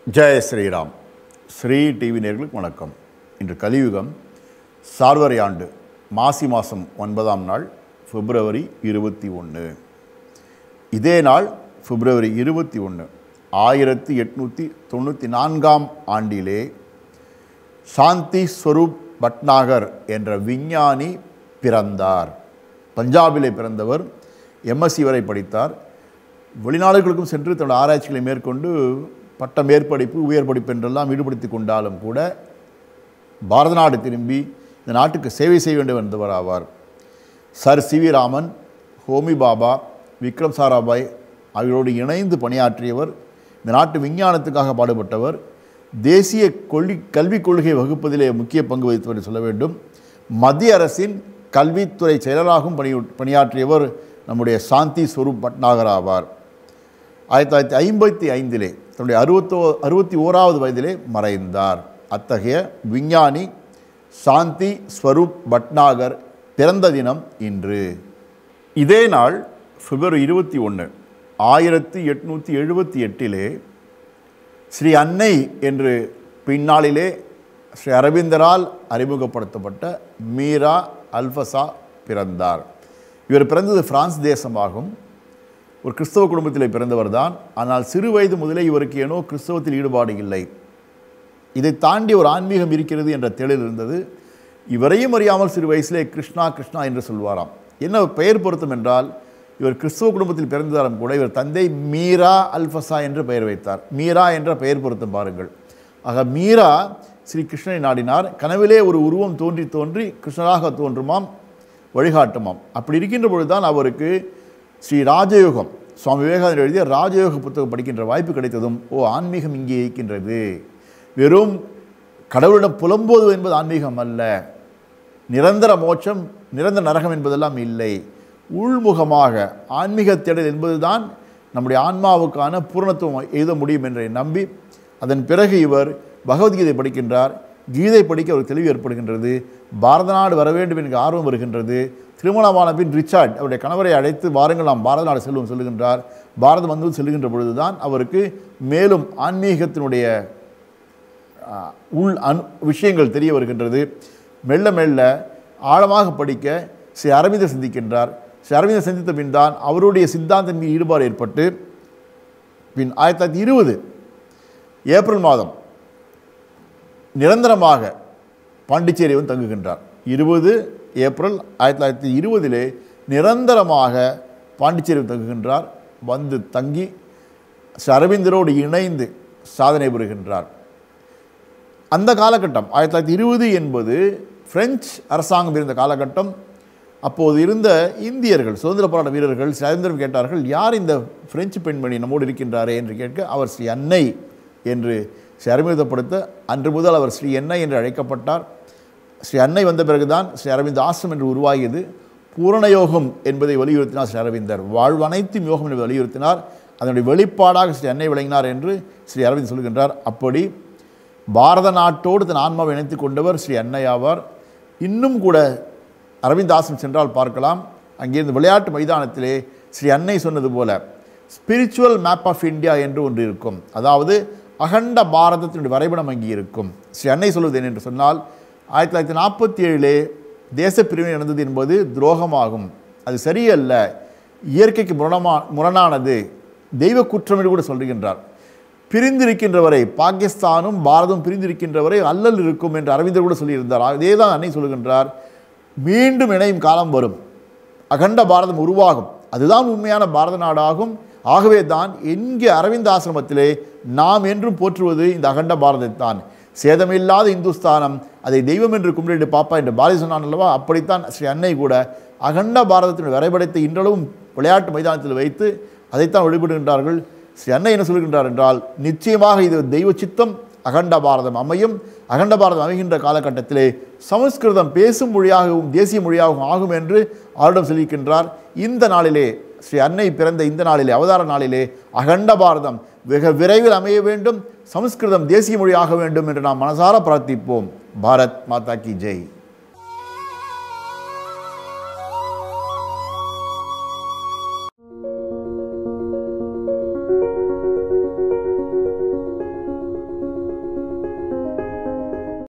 ஜெய ஸ்ரீராம் ஸ்ரீ டிவி நேர்களுக்கு வணக்கம் இன்று கலியுகம் சார்வரி ஆண்டு மாசி மாதம் ஒன்பதாம் நாள் பிப்ரவரி இருபத்தி ஒன்று இதே நாள் பிப்ரவரி இருபத்தி ஒன்று ஆயிரத்தி எட்நூற்றி தொண்ணூற்றி நான்காம் ஆண்டிலே சாந்தி ஸ்வரூப் பட்நாகர் என்ற விஞ்ஞானி பிறந்தார் பஞ்சாபிலே பிறந்தவர் எம்எஸ்சி வரை படித்தார் வெளிநாடுகளுக்கும் சென்று தன்னோட ஆராய்ச்சிகளை மேற்கொண்டு பட்ட மேற்படிப்பு உயர் படிப்பு என்றெல்லாம் ஈடுபடுத்தி கொண்டாலும் கூட பாரத நாடு திரும்பி இந்த நாட்டுக்கு சேவை செய்ய வேண்டும் என்பவர் ஆவார் Sir C V Raman Homi Bhabha Vikram Sarabhai ஆகியோரோடு இணைந்து பணியாற்றியவர் இந்த நாட்டு விஞ்ஞானத்துக்காக பாடுபட்டவர் தேசிய கொள்ளி கல்விக் கொள்கையை வகுப்பதிலே முக்கிய பங்கு வகித்தவர் என்று சொல்ல வேண்டும் மத்திய அரசின் கல்வித்துறை செயலராகவும் பணி பணியாற்றியவர் நம்முடைய சாந்தி ஸ்வரூப் பட்நாகர் ஆவார் ஆயிரத்தி தொள்ளாயிரத்தி ஐம்பத்தி ஐந்திலே தன்னுடைய அறுபத்தோ அறுபத்தி ஓராவது வயதிலே மறைந்தார் அத்தகைய விஞ்ஞானி சாந்தி ஸ்வரூப் பட்நாகர் பிறந்த தினம் இன்று இதே நாள் பிப்ரவரி இருபத்தி ஒன்று ஆயிரத்தி எட்நூற்றி எழுபத்தி எட்டிலே ஸ்ரீ அன்னை என்று பின்னாளிலே ஸ்ரீ அரவிந்தரால் அறிமுகப்படுத்தப்பட்ட மீரா அல்ஃபசா பிறந்தார் இவர் பிறந்தது பிரான்ஸ் தேசமாகும் ஒரு கிறிஸ்தவ குடும்பத்தில் பிறந்தவர் தான் ஆனால் சிறு வயது முதலே இவருக்கு ஏனோ கிறிஸ்தவத்தில் ஈடுபாடு இல்லை இதை தாண்டி ஒரு ஆன்மீகம் இருக்கிறது என்ற தெளில் இருந்தது இவரையும் அறியாமல் சிறு வயசிலே கிருஷ்ணா கிருஷ்ணா என்று சொல்வாராம் என்ன பெயர் பொருத்தம் என்றால் இவர் கிறிஸ்தவ குடும்பத்தில் பிறந்தாலும் கூட இவர் தந்தை மீரா அல்ஃபசா என்று பெயர் வைத்தார் மீரா என்ற பெயர் பொருத்தம் பாருங்கள் ஆக மீரா ஸ்ரீ கிருஷ்ணனை நாடினார் கனவிலே ஒரு உருவம் தோன்றி தோன்றி கிருஷ்ணராக தோன்றுமாம் வழிகாட்டுமாம் அப்படி இருக்கின்ற பொழுதுதான் அவருக்கு ஸ்ரீ ராஜயோகம் சுவாமி விவேகானந்தர் எழுதிய ராஜயோக புத்தகம் படிக்கின்ற வாய்ப்பு கிடைத்ததும் ஓ ஆன்மீகம் இங்கே இருக்கின்றது வெறும் கடவுளிடம் புலம்போது என்பது ஆன்மீகம் அல்ல நிரந்தர மோட்சம் நிரந்தர நரகம் என்பதெல்லாம் இல்லை உள்முகமாக ஆன்மீக தேடல் என்பதுதான் நம்முடைய ஆன்மாவுக்கான பூரணத்துவம் எழுத முடியும் என்று நம்பி அதன் பிறகு இவர் பகவத்கீதை படிக்கின்றார் கீதை படிக்க ஒரு தெளிவு ஏற்படுகின்றது பாரத நாடு வர வேண்டும் என்கிற ஆர்வம் வருகின்றது திருமணமான பின் ரிச்சார்ட் அவருடைய கணவரை அழைத்து வாருங்கள் நாம் பாரத நாடு செல்வோம் சொல்லுகின்றார் பாரதம் வந்து செல்லுகின்ற பொழுதுதான் அவருக்கு மேலும் ஆன்மீகத்தினுடைய ஆஹ், உள் அனு விஷயங்கள் தெரிய வருகின்றது மெல்ல மெல்ல ஆழமாக படிக்க ஸ்ரீ அரவிந்தர் சிந்திக்கின்றார் ஸ்ரீ அரவிந்தர் சிந்தித்த பின் தான் அவருடைய சித்தாந்தத்தின் மீது ஈடுபாடு ஏற்பட்டு பின் ஆயிரத்தி தொள்ளாயிரத்தி இருபது ஏப்ரல் மாதம் நிரந்தரமாக பாண்டிச்சேரி வந்து தங்குகின்றார் இருபது ஏப்ரல் ஆயிரத்தி தொள்ளாயிரத்தி இருபதிலே நிரந்தரமாக பாண்டிச்சேரி தங்குகின்றார் வந்து தங்கி ஸ்ரீ அரவிந்தரோடு இணைந்து சாதனை புரிகின்றார் அந்த காலகட்டம் ஆயிரத்தி தொள்ளாயிரத்தி இருபது என்பது பிரெஞ்சு அரசாங்கம் இருந்த காலகட்டம் அப்போது இருந்த இந்தியர்கள் சுதந்திர போராட்ட வீரர்கள் சுதந்திரம் கேட்டார்கள் யார் இந்த பிரெஞ்சு பெண்மணி நம்மோடு இருக்கின்றாரே என்று கேட்க அவர் ஸ்ரீ அன்னை என்று ஸ்ரீ அறிமுகப்படுத்த அன்று முதல் அவர் ஸ்ரீ அன்னை என்று அழைக்கப்பட்டார் ஸ்ரீ அன்னை வந்த பிறகுதான் ஸ்ரீ அரவிந்த் ஆசிரம் என்று உருவாகியது பூரணயோகம் என்பதை வலியுறுத்தினார் ஸ்ரீ அரவிந்தர் வாழ்வனைத்தும் யோகம் என்பதை வலியுறுத்தினார் அதனுடைய வெளிப்பாடாக ஸ்ரீ அன்னை விளங்கினார் என்று ஸ்ரீ அரவிந்த் சொல்கின்றார் அப்படி பாரத நாட்டோடு தன் ஆன்மாவை இணைத்துக் கொண்டவர் ஸ்ரீ அன்னை ஆவார் இன்னும் கூட அரவிந்தாசன் சென்றால் பார்க்கலாம் அங்கிருந்து விளையாட்டு மைதானத்திலே ஸ்ரீ அன்னை சொன்னது போல ஸ்பிரிச்சுவல் மேப் ஆஃப் இந்தியா என்று ஒன்று இருக்கும் அதாவது அகண்ட பாரதத்தினுடைய வரைபடம் அங்கே இருக்கும் ஸ்ரீ அன்னை சொல்வது என்ன என்று சொன்னால் ஆயிரத்தி தொள்ளாயிரத்தி நாற்பத்தி ஏழிலே தேசப்பிரிவினை நடந்தது என்பது துரோகமாகும் அது சரியல்ல இயற்கைக்கு முரணமா முரணானது தெய்வ குற்றம் என்று கூட சொல்லுகின்றார் பிரிந்திருக்கின்றவரை பாகிஸ்தானும் பாரதம் பிரிந்திருக்கின்றவரை அல்லல் இருக்கும் என்று அரவிந்தர் கூட சொல்லியிருந்தார் அதே தான் அன்னை சொல்லுகின்றார் மீண்டும் இணையும் காலம் வரும் அகண்ட பாரதம் உருவாகும் அதுதான் உண்மையான பாரத நாடாகும் ஆகவே தான் எங்கே அரவிந்த ஆசிரமத்திலே நாம் என்றும் போற்றுவது இந்த அகண்ட பாரதத்தான் சேதமில்லாத இந்துஸ்தானம் அதை தெய்வம் என்று கும்பிட்டு பாப்பா என்று பாரதி சொன்னான் அல்லவா அப்படித்தான் ஸ்ரீ அன்னை கூட அகண்ட பாரதத்தின் வரைபடத்தை இன்றளவும் விளையாட்டு மைதானத்தில் வைத்து அதைத்தான் வழிபடுகின்றார்கள் ஸ்ரீ அன்னை என்ன சொல்கின்றார் என்றால் நிச்சயமாக இது தெய்வ சித்தம் அகண்ட பாரதம் அமையும் அகண்ட பாரதம் அமைகின்ற காலகட்டத்திலே சமஸ்கிருதம் பேசும் மொழியாகவும் தேசிய மொழியாகவும் ஆகும் என்று அவரிடம் சொல்லியிருக்கின்றார் இந்த நாளிலே ஸ்ரீ அன்னை பிறந்த இந்த நாளிலே அவதார நாளிலே அகண்ட பாரதம் வெக விரைவில் அமைய வேண்டும் சமஸ்கிருதம் தேசிய மொழியாக வேண்டும் என்று நாம் மனசார பிரார்த்திப்போம் பாரத் மாதா கி ஜெய்